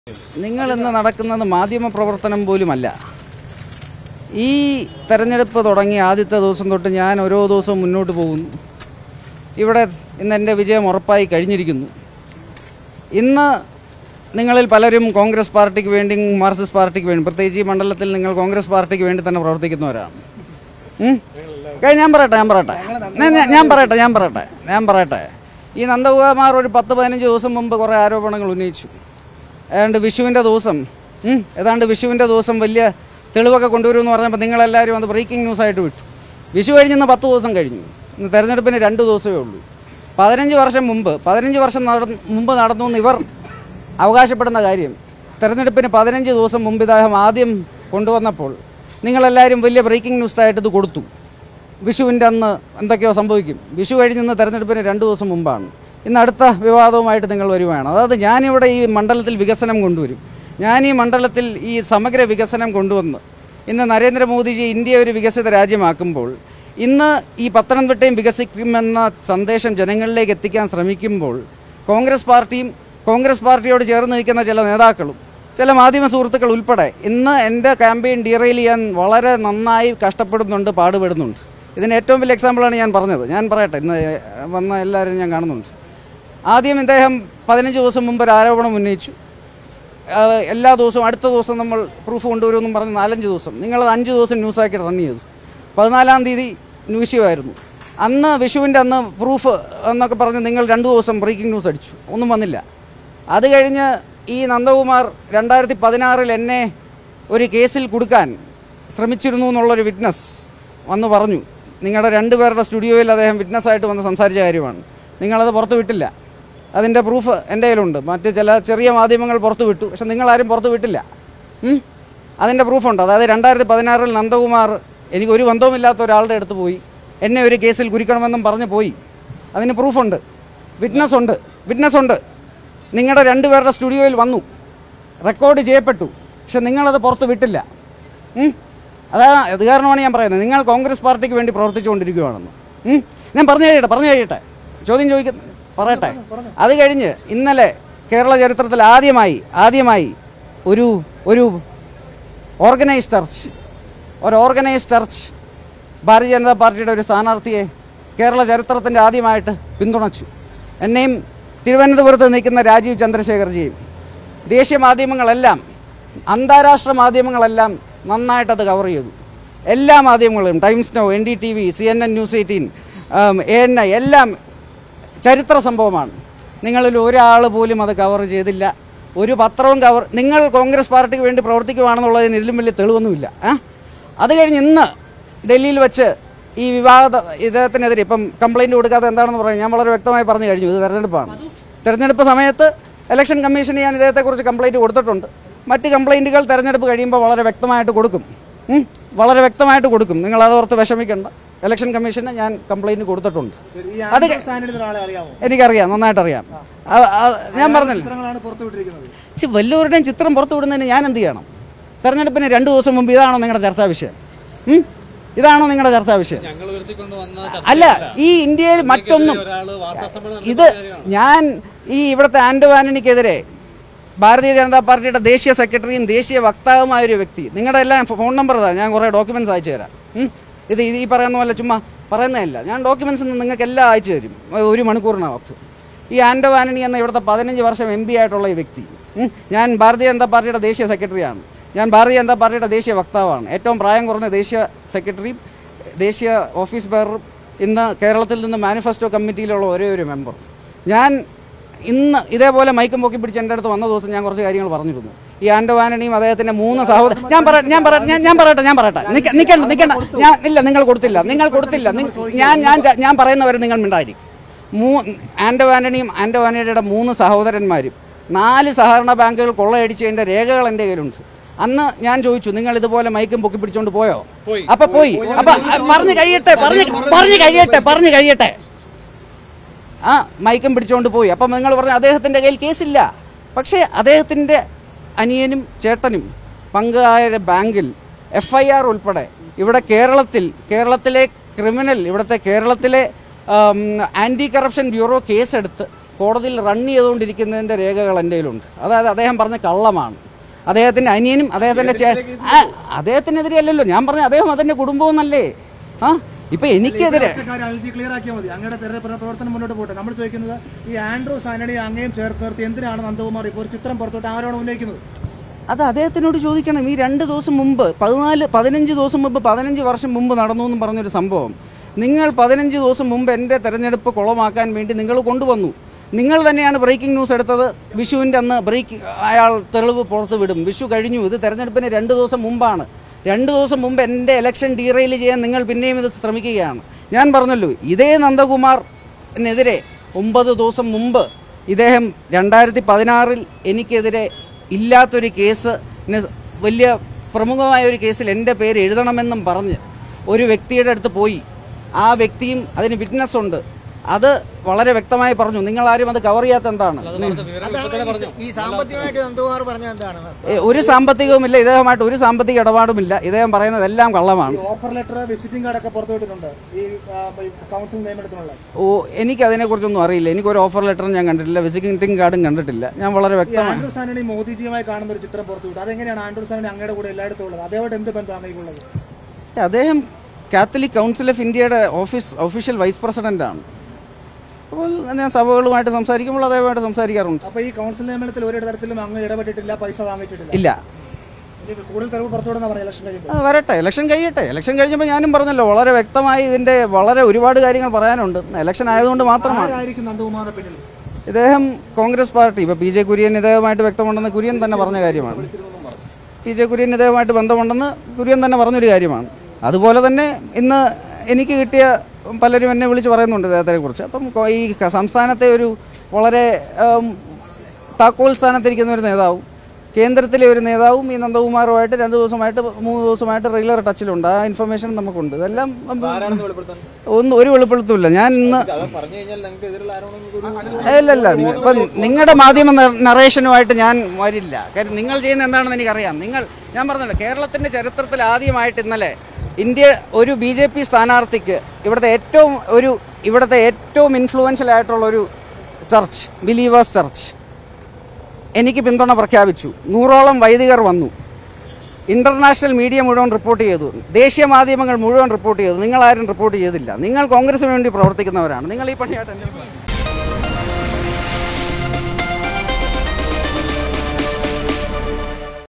നിങ്ങൾ ഇന്ന് നടക്കുന്നത് മാധ്യമ പ്രവർത്തനം പോലുമല്ല ഈ തെരഞ്ഞെടുപ്പ് തുടങ്ങി ആദ്യത്തെ ദിവസം തൊട്ട് ഞാൻ ഓരോ ദിവസവും മുന്നോട്ട് പോകുന്നു ഇവിടെ ഇന്ന് എൻ്റെ വിജയം ഉറപ്പായി കഴിഞ്ഞിരിക്കുന്നു ഇന്ന് നിങ്ങളിൽ പലരും കോൺഗ്രസ് പാർട്ടിക്ക് വേണ്ടി മാർക്സിസ്റ്റ് പാർട്ടിക്ക് വേണ്ടി പ്രത്യേകിച്ച് ഈ മണ്ഡലത്തിൽ നിങ്ങൾ കോൺഗ്രസ് പാർട്ടിക്ക് വേണ്ടി തന്നെ പ്രവർത്തിക്കുന്നവരാണ് ഉം? ഏയ് ഞാൻ പറയട്ടെ ഞാൻ പറയട്ടെ ഞാൻ- ഞാൻ- ഞാൻ പറയട്ടെ ഞാൻ പറയട്ടെ ഞാൻ പറയട്ടെ ഈ നന്ദകുമാർ ഒരു പത്ത് പതിനഞ്ച് ദിവസം മുമ്പ് കുറേ ആരോപണങ്ങൾ ഉന്നയിച്ചു ഏതാണ്ട് വിഷുവിൻ്റെ ദിവസം ഉം, ഏതാണ്ട് വിഷുവിൻ്റെ ദിവസം വലിയ തെളിവൊക്കെ കൊണ്ടുവരുമെന്ന് പറഞ്ഞപ്പോൾ നിങ്ങളെല്ലാവരും അത് ബ്രേക്കിംഗ് ന്യൂസായിട്ട് വിട്ടു വിഷു കഴിഞ്ഞിന്ന് പത്ത് ദിവസം കഴിഞ്ഞു ഇന്ന് തെരഞ്ഞെടുപ്പിന് രണ്ട് ദിവസമേ ഉള്ളൂ പതിനഞ്ച് വർഷം മുമ്പ് പതിനഞ്ച് വർഷം നട മുമ്പ് നടന്നു എന്ന് ഇവർ അവകാശപ്പെടുന്ന കാര്യം തെരഞ്ഞെടുപ്പിന് പതിനഞ്ച് ദിവസം മുമ്പ് ഇദ്ദേഹം ആദ്യം കൊണ്ടുവന്നപ്പോൾ നിങ്ങളെല്ലാവരും വലിയ ബ്രേക്കിംഗ് ന്യൂസായിട്ട് ഇത് കൊടുത്തു വിഷുവിൻ്റെ അന്ന് എന്തൊക്കെയോ സംഭവിക്കും വിഷു കഴിഞ്ഞിന്ന് തെരഞ്ഞെടുപ്പിന് രണ്ട് ദിവസം മുമ്പാണ് ഇന്ന് അടുത്ത വിവാദവുമായിട്ട് നിങ്ങൾ വരുവാണ് അതായത് ഞാനിവിടെ ഈ മണ്ഡലത്തിൽ വികസനം കൊണ്ടുവരും ഞാൻ ഈ മണ്ഡലത്തിൽ ഈ സമഗ്ര വികസനം കൊണ്ടുവന്ന് ഇന്ന് നരേന്ദ്രമോദിജി ഇന്ത്യ ഒരു വികസിത രാജ്യമാക്കുമ്പോൾ ഇന്ന് ഈ പത്തനംതിട്ടയും വികസിക്കുമെന്ന സന്ദേശം ജനങ്ങളിലേക്ക് എത്തിക്കാൻ ശ്രമിക്കുമ്പോൾ കോൺഗ്രസ് പാർട്ടിയും കോൺഗ്രസ് പാർട്ടിയോട് ചേർന്ന് നിൽക്കുന്ന ചില നേതാക്കളും ചില മാധ്യമ സുഹൃത്തുക്കൾ ഉൾപ്പെടെ ഇന്ന് എൻ്റെ ക്യാമ്പയിൻ ഡീറെയിൽ ചെയ്യാൻ വളരെ നന്നായി കഷ്ടപ്പെടുന്നുണ്ട് പാടുപെടുന്നുണ്ട് ഇതിന് ഏറ്റവും വലിയ എക്സാമ്പിളാണ് ഞാൻ പറഞ്ഞത് ഞാൻ പറയട്ടെ ഇന്ന് വന്ന എല്ലാവരും ഞാൻ കാണുന്നുണ്ട് ആദ്യം ഇദ്ദേഹം പതിനഞ്ച് ദിവസം മുമ്പ് ഒരു ആരോപണം ഉന്നയിച്ചു ആ, എല്ലാ ദിവസവും അടുത്ത ദിവസം നമ്മൾ പ്രൂഫ് കൊണ്ടുവരുമെന്നും പറഞ്ഞ് നാലഞ്ച് ദിവസം നിങ്ങളത് അഞ്ച് ദിവസം ന്യൂസാക്കി റൺ ചെയ്തു പതിനാലാം തീയതി വിഷയമായിരുന്നു അന്ന് വിഷുവിൻ്റെ അന്ന് പ്രൂഫ് എന്നൊക്കെ പറഞ്ഞ് നിങ്ങൾ രണ്ട് ദിവസം ബ്രേക്കിംഗ് ന്യൂസ് അടിച്ചു ഒന്നും വന്നില്ല അത് കഴിഞ്ഞ് ഈ നന്ദകുമാർ രണ്ടായിരത്തി പതിനാറിൽ എന്നെ ഒരു കേസിൽ കൊടുക്കാൻ ശ്രമിച്ചിരുന്നു എന്നുള്ളൊരു വിറ്റ്നസ് വന്ന് പറഞ്ഞു നിങ്ങളുടെ രണ്ടുപേരുടെ സ്റ്റുഡിയോയിൽ അദ്ദേഹം വിറ്റ്നസ്സായിട്ട് വന്ന് സംസാരിച്ച കാര്യമാണ് നിങ്ങളത് പുറത്ത് വിട്ടില്ല അതിൻ്റെ പ്രൂഫ് എൻ്റെ കയ്യിലുണ്ട് മറ്റ് ചില ചെറിയ മാധ്യമങ്ങൾ പുറത്ത് വിട്ടു പക്ഷെ നിങ്ങളാരും പുറത്ത് വിട്ടില്ല ഉം? അതിൻ്റെ പ്രൂഫുണ്ട് അതായത് രണ്ടായിരത്തി പതിനാറിൽ നന്ദകുമാർ എനിക്ക് ഒരു ബന്ധവുമില്ലാത്ത ഒരാളുടെ അടുത്ത് പോയി എന്നെ ഒരു കേസിൽ കുരിക്കണമെന്നും പറഞ്ഞ് പോയി അതിന് പ്രൂഫുണ്ട് വിറ്റ്നസ് ഉണ്ട് വിറ്റ്നസ് ഉണ്ട് നിങ്ങളുടെ രണ്ടുപേരുടെ സ്റ്റുഡിയോയിൽ വന്നു റെക്കോർഡ് ചെയ്യപ്പെട്ടു പക്ഷെ നിങ്ങളത് പുറത്ത് വിട്ടില്ല ഉം? അതാ അത് കാരണമാണ് ഞാൻ പറയുന്നത് നിങ്ങൾ കോൺഗ്രസ് പാർട്ടിക്ക് വേണ്ടി പ്രവർത്തിച്ചുകൊണ്ടിരിക്കുകയാണെന്ന് ഉം? ഞാൻ പറഞ്ഞു കഴിയട്ടെ പറഞ്ഞു കഴിയട്ടെ ചോദ്യം ചോദിക്കുന്ന പറയട്ടെ അത് കഴിഞ്ഞ് ഇന്നലെ കേരള ചരിത്രത്തിൽ ആദ്യമായി ആദ്യമായി ഒരു ഒരു ഓർഗനൈസ്ഡ് ചർച്ച് ഒരു ഓർഗനൈസ്ഡ് ചർച്ച് ഭാരതീയ ജനതാ പാർട്ടിയുടെ ഒരു സ്ഥാനാർത്ഥിയെ കേരള ചരിത്രത്തിൻ്റെ ആദ്യമായിട്ട് പിന്തുണച്ചു എന്നെയും തിരുവനന്തപുരത്ത് നിൽക്കുന്ന രാജീവ് ചന്ദ്രശേഖർജിയും ദേശീയ മാധ്യമങ്ങളെല്ലാം അന്താരാഷ്ട്ര മാധ്യമങ്ങളെല്ലാം നന്നായിട്ടത് കവർ ചെയ്തു എല്ലാ മാധ്യമങ്ങളും Times Now N D T V C N N News eighteen A N I എല്ലാം ചരിത്ര സംഭവമാണ് നിങ്ങളിൽ ഒരാൾ പോലും അത് കവർ ചെയ്തില്ല ഒരു പത്രവും കവർ നിങ്ങൾ കോൺഗ്രസ് പാർട്ടിക്ക് വേണ്ടി പ്രവർത്തിക്കുവാണെന്നുള്ളതിന് ഇതിലും വലിയ തെളിവൊന്നുമില്ല ആ അത് കഴിഞ്ഞ് ഇന്ന് ഡൽഹിയിൽ വെച്ച് ഈ വിവാദ ഇദ്ദേഹത്തിനെതിരെ ഇപ്പം കംപ്ലൈൻറ്റ് കൊടുക്കാതെ എന്താണെന്ന് പറയാം ഞാൻ വളരെ വ്യക്തമായി പറഞ്ഞു കഴിഞ്ഞു ഇത് തെരഞ്ഞെടുപ്പാണ് തെരഞ്ഞെടുപ്പ് സമയത്ത് ഇലക്ഷൻ കമ്മീഷന് ഞാൻ ഇദ്ദേഹത്തെക്കുറിച്ച് കംപ്ലൈൻറ്റ് കൊടുത്തിട്ടുണ്ട് മറ്റ് കംപ്ലൈൻറ്റുകൾ തെരഞ്ഞെടുപ്പ് കഴിയുമ്പോൾ വളരെ വ്യക്തമായിട്ട് കൊടുക്കും ഉം. വളരെ വ്യക്തമായിട്ട് കൊടുക്കും നിങ്ങൾ അതോർത്ത് വിഷമിക്കേണ്ട ഇലക്ഷൻ കമ്മീഷന് ഞാൻ കംപ്ലൈൻറ്റ് കൊടുത്തിട്ടുണ്ട് അത് ക- ഒരാളെ അറിയാമോ എനിക്കറിയാം നന്നായിട്ട് അറിയാം ആ- ആ- ഞാൻ പറഞ്ഞില്ല ചിത്രങ്ങളാണ് പുറത്തു വിട്ടിരിക്കുന്നത് പക്ഷെ വല്ലവരുടെയും ചിത്രം പുറത്തു വിടുന്നതിന് ഞാൻ എന്ത് ചെയ്യണം തെരഞ്ഞെടുപ്പിന് രണ്ട് ദിവസം മുമ്പ് ഇതാണോ നിങ്ങളുടെ ചർച്ചാ വിഷയം ഉം? ഇതാണോ നിങ്ങളുടെ ചർച്ചാ വിഷയം ഞങ്ങൾ ഉയർത്തിക്കൊണ്ട് വന്ന അല്ല ഈ ഇന്ത്യയിൽ മറ്റൊന്നും ഒരാള് വാർത്താ സമ്മേളനം ഇത് ഞാൻ ഈ ഇവിടുത്തെ ആൻഡോ ആന്റണിക്കെതിരെ ഭാരതീയ ജനതാ പാർട്ടിയുടെ ദേശീയ സെക്രട്ടറിയും ദേശീയ വക്താവുമായ ഒരു വ്യക്തി നിങ്ങളുടെ എല്ലാം ഫോൺ നമ്പർ ഇതാ ഞാൻ കുറേ ഡോക്യുമെന്റ്സ് അയച്ചു തരാം ഉം. ഇത് ഇത് ഈ പറയുന്ന പോലെ ചുമ്മാ പറയുന്നതല്ല ഞാൻ ഡോക്യുമെന്റ്സ് നിങ്ങൾക്ക് എല്ലാം അയച്ചു തരും ഒരു മണിക്കൂറിനകത്ത് ഈ ആൻഡോ ആന്റണി എന്ന ഇവിടുത്തെ പതിനഞ്ച് വർഷം എം പി ആയിട്ടുള്ള ഈ വ്യക്തി ഉം. ഞാൻ ഭാരതീയ ജനതാ പാർട്ടിയുടെ ദേശീയ സെക്രട്ടറിയാണ് ഞാൻ ഭാരതീയ ജനതാ പാർട്ടിയുടെ ദേശീയ വക്താവാണ് ഏറ്റവും പ്രായം കുറഞ്ഞ ദേശീയ സെക്രട്ടറിയും ദേശീയ ഓഫീസ് ബെയറും ഇന്ന് കേരളത്തിൽ നിന്ന് മാനിഫെസ്റ്റോ കമ്മിറ്റിയിലുള്ള ഒരേ ഒരു മെമ്പർ ഞാൻ ഇന്ന് ഇതേപോലെ മൈക്കും പൊക്കി പിടിച്ച് എൻ്റെ അടുത്ത് വന്ന ദിവസം ഞാൻ കുറച്ച് കാര്യങ്ങൾ പറഞ്ഞിരുന്നു ഈ ആൻഡോ ആന്റണിയും അദ്ദേഹത്തിന്റെ മൂന്ന് സഹോദരൻ ഞാൻ പറയട്ടെ ഞാൻ പറയട്ടെ ഞാൻ ഞാൻ പറയട്ടെ ഞാൻ പറയട്ടെ നിക്ക- നിക്കണ്ട നിക്കണ്ട ഞാൻ ഇല്ല നിങ്ങൾ കൊടുത്തില്ല നിങ്ങൾ കൊടുത്തില്ല നിങ്ങ- ഞാൻ ഞാൻ ച- ഞാൻ പറയുന്നവരെ നിങ്ങൾ മിണ്ടായിരിക്കും മൂ ആൻഡോ ആന്റണിയും ആൻഡോ ആന്റണിയുടെ മൂന്ന് സഹോദരന്മാരും നാല് സഹകരണ ബാങ്കുകൾ കൊള്ളയടിച്ചതിന്റെ രേഖകൾ എൻ്റെ കയ്യിലുണ്ട് അന്ന് ഞാൻ ചോദിച്ചു നിങ്ങൾ ഇതുപോലെ മൈക്കും പൊക്കി പിടിച്ചോണ്ട് പോയോ പോയി. അപ്പൊ പോയി അപ്പൊ പറഞ്ഞു കഴിയട്ടെ പറഞ്ഞു പറഞ്ഞു കഴിയട്ടെ പറഞ്ഞു കഴിയട്ടെ ആ മൈക്കും പിടിച്ചുകൊണ്ട് പോയി അപ്പം നിങ്ങൾ പറഞ്ഞു അദ്ദേഹത്തിൻ്റെ കയ്യിൽ കേസില്ല പക്ഷേ അദ്ദേഹത്തിൻ്റെ അനിയനും ചേട്ടനും പങ്കായ ബാങ്കിൽ എഫ് ഐ ആർ ഉൾപ്പെടെ ഇവിടെ കേരളത്തിൽ കേരളത്തിലെ ക്രിമിനൽ ഇവിടുത്തെ കേരളത്തിലെ ആം, ആൻറ്റി കറപ്ഷൻ ബ്യൂറോ കേസെടുത്ത് കോടതിയിൽ റൺ ചെയ്തുകൊണ്ടിരിക്കുന്നതിൻ്റെ രേഖകൾ എൻ്റെ കയ്യിലുണ്ട് അതായത് അദ്ദേഹം പറഞ്ഞ കള്ളമാണ് അദ്ദേഹത്തിൻ്റെ അനിയനും അദ്ദേഹത്തിൻ്റെ ചേ ആ, അദ്ദേഹത്തിനെതിരെ അല്ലല്ലോ ഞാൻ പറഞ്ഞ അദ്ദേഹം അതിൻ്റെ കുടുംബവും നല്ലേ ആ ഇപ്പം എനിക്കെതിരെ കാര്യം അൽജി ക്ലിയർ ആക്കിയാൽ മതി അങ്ങയുടെ തെരഞ്ഞെടുപ്പ് പ്രവർത്തനം മുന്നോട്ട് പോട്ടെ നമ്മൾ ചോദിക്കുന്നത് ഈ ആൻഡ്രൂസ് ആന്റണി അങ്ങയും ചേർത്ത് നിർത്തി എന്തിനാണ് നന്ദകുമാർ ഇപ്പോൾ ഒരു ചിത്രം പുറത്തോട്ട് ആരോട് ഉന്നയിക്കുന്നത് അത് അദ്ദേഹത്തിനോട് ചോദിക്കണം ഈ രണ്ട് ദിവസം മുമ്പ് പതിനാല് പതിനഞ്ച് ദിവസം മുമ്പ് പതിനഞ്ച് വർഷം മുമ്പ് നടന്നു എന്ന് പറഞ്ഞൊരു സംഭവം നിങ്ങൾ പതിനഞ്ച് ദിവസം മുമ്പ് എൻ്റെ തെരഞ്ഞെടുപ്പ് കുളമാക്കാൻ വേണ്ടി നിങ്ങൾ കൊണ്ടുവന്നു നിങ്ങൾ തന്നെയാണ് ബ്രേക്കിംഗ് ന്യൂസ് എടുത്തത് വിഷുവിൻ്റെ അന്ന് ബ്രേക്ക് അയാൾ തെളിവ് പുറത്ത് വിടും വിഷു കഴിഞ്ഞു ഇത് തെരഞ്ഞെടുപ്പിന് രണ്ട് ദിവസം മുമ്പാണ് രണ്ട് ദിവസം മുമ്പ് എൻ്റെ ഇലക്ഷൻ ഡീറെയിൽ ചെയ്യാൻ നിങ്ങൾ പിന്നെയും ഇത് ശ്രമിക്കുകയാണ് ഞാൻ പറഞ്ഞല്ലോ ഇതേ നന്ദകുമാറിനെതിരെ ഒമ്പത് ദിവസം മുമ്പ് ഇദ്ദേഹം രണ്ടായിരത്തി പതിനാറിൽ എനിക്കെതിരെ ഇല്ലാത്തൊരു കേസ് ന് വലിയ പ്രമുഖമായ ഒരു കേസിൽ എൻ്റെ പേര് എഴുതണമെന്നും പറഞ്ഞ് ഒരു വ്യക്തിയുടെ അടുത്ത് പോയി ആ വ്യക്തിയും അതിന് വിറ്റ്നസ് ഉണ്ട് അത് വളരെ വ്യക്തമായി പറഞ്ഞു നിങ്ങൾ ആരും അത് കവർ ചെയ്യാത്ത എന്താണ് അതാണ് ഈ- ഈ സാമ്പത്തികമായിട്ട് നന്ദകുമാർ പറഞ്ഞത് എന്താണ് ഏ, ഒരു സാമ്പത്തികവുമില്ല ഇദ്ദേഹമായിട്ട് ഒരു സാമ്പത്തിക ഇടപാടുമില്ല ഇദ്ദേഹം പറയുന്നതെല്ലാം കള്ളമാണ് ഈ ഓഫർ ലെറ്റർ വിസിറ്റിംഗ് കാർഡ് ഒക്കെ പുറത്തുവിട്ടിട്ടുണ്ട് ഈ ആ, ഈ കൗൺസിൽ നിയമനത്തിനുള്ള ഓ എനിക്ക് അതിനെക്കുറിച്ചൊന്നും അറിയില്ല എനിക്കൊരു ഓഫർ ലെറ്ററും ഞാൻ കണ്ടിട്ടില്ല വിസിറ്റിംഗ് കാർഡും കണ്ടിട്ടില്ല ഞാൻ വളരെ ഈ വ്യക്തമായി ആൻഡ്രൂസ് ആന്റണി മോദിജിയുമായി കാണുന്ന ഒരു ചിത്രം പുറത്തുവിട്ടു അതെങ്ങനെയാണ് ആൻഡ്രൂസ് ആന്റണി അങ്ങയുടെ കൂടെ എല്ലായിടത്തും ഉള്ളത് അതേപോലെ എന്ത് ബന്ധം അങ്ങേക്കുള്ളത് അദ്ദേഹം കാത്തലിക് കൗൺസിൽ ഓഫ് ഇന്ത്യയുടെ ഓഫീസ് ഒഫീഷ്യൽ വൈസ് പ്രസിഡന്റാണ് അപ്പോൾ ഞാൻ സഭകളുമായിട്ട് സംസാരിക്കുമ്പോൾ അദ്ദേഹമായിട്ട് സംസാരിക്കാറുണ്ട് അപ്പൊ ഈ കൗൺസിൽ നിയമനത്തിൽ ഒരു തരത്തിലും അങ്ങ് ഇടപെട്ടിട്ടില്ല പൈസ വാങ്ങിച്ചിട്ടില്ല ഇല്ല ഇനി കൂടുതൽ തെളിവ് പുറത്തുവിടുന്ന പറഞ്ഞു ഇലക്ഷൻ കഴിയുമ്പോൾ ആ, വരട്ടെ ഇലക്ഷൻ കഴിയട്ടെ ഇലക്ഷൻ കഴിഞ്ഞപ്പോൾ ഞാനും പറഞ്ഞല്ലോ വളരെ വ്യക്തമായി ഇതിൻ്റെ വളരെ ഒരുപാട് കാര്യങ്ങൾ പറയാനുണ്ട് ഇലക്ഷൻ ആയതുകൊണ്ട് മാത്രമാണ് ആരായിരിക്കും നന്ദകുമാറിന്റെ പിന്നിൽ ഇദ്ദേഹം കോൺഗ്രസ് പാർട്ടി ഇപ്പോൾ പി ജെ കുര്യൻ ഇദ്ദേഹമായിട്ട് വ്യക്തമുണ്ടെന്ന് കുര്യൻ തന്നെ പറഞ്ഞ കാര്യമാണ് പി ജെ കുര്യൻ ഇദ്ദേഹമായിട്ട് ബന്ധമുണ്ടെന്ന് കുര്യൻ തന്നെ പറഞ്ഞൊരു കാര്യമാണ് അതുപോലെ തന്നെ ഇന്ന് എനിക്ക് കിട്ടിയ പലരും എന്നെ വിളിച്ച് പറയുന്നുണ്ട് ഇദ്ദേഹത്തെ കുറിച്ച് അപ്പം കൊ- ഈ ക- സംസ്ഥാനത്തെ ഒരു വളരെ ഉം, താക്കോൽ സ്ഥാനത്തിരിക്കുന്ന ഒരു നേതാവും കേന്ദ്രത്തിലെ ഒരു നേതാവും ഈ നന്ദകുമാറുമായിട്ട് രണ്ട് ദിവസമായിട്ട് മൂന്ന് ദിവസമായിട്ട് റെഗുലർ ടച്ചിലുണ്ട് ആ ഇൻഫർമേഷൻ നമുക്കുണ്ട് ഇതെല്ലാം ആരാണെന്ന് വെളിപ്പെടുത്താൻ ഒന്നും ഒരു വെളിപ്പെടുത്തുമില്ല ഞാൻ ഇന്ന് അത് പറഞ്ഞു കഴിഞ്ഞാൽ നിങ്ങൾക്ക് എതിരുള്ള ആരോണെന്ന് ഇല്ല ഇല്ല ഇപ്പം നിങ്ങളുടെ മാധ്യമ നറേഷനുമായിട്ട് ഞാൻ വരില്ല കാര്യം നിങ്ങൾ ചെയ്യുന്ന എന്താണെന്ന് എനിക്കറിയാം നിങ്ങൾ ഞാൻ പറഞ്ഞല്ലോ കേരളത്തിൻ്റെ ചരിത്രത്തിൽ ആദ്യമായിട്ട് ഇന്നലെ ഇന്ത്യ ഒരു ബി ജെ പി സ്ഥാനാർത്ഥിക്ക് ഇവിടുത്തെ ഏറ്റവും ഒരു ഇവിടുത്തെ ഏറ്റവും ഇൻഫ്ലുവൻഷ്യൽ ആയിട്ടുള്ള ഒരു ചർച്ച് ബിലീവേഴ്സ് ചർച്ച് എനിക്ക് പിന്തുണ പ്രഖ്യാപിച്ചു നൂറോളം വൈദികർ വന്നു ഇന്റർനാഷണൽ മീഡിയ മുഴുവൻ റിപ്പോർട്ട് ചെയ്തു ദേശീയ മാധ്യമങ്ങൾ മുഴുവൻ റിപ്പോർട്ട് ചെയ്തു നിങ്ങൾ ആരും റിപ്പോർട്ട് ചെയ്തില്ല നിങ്ങൾ കോൺഗ്രസിന് വേണ്ടി പ്രവർത്തിക്കുന്നവരാണ് നിങ്ങൾ ഈ പണിയായിട്ട് എന്നെ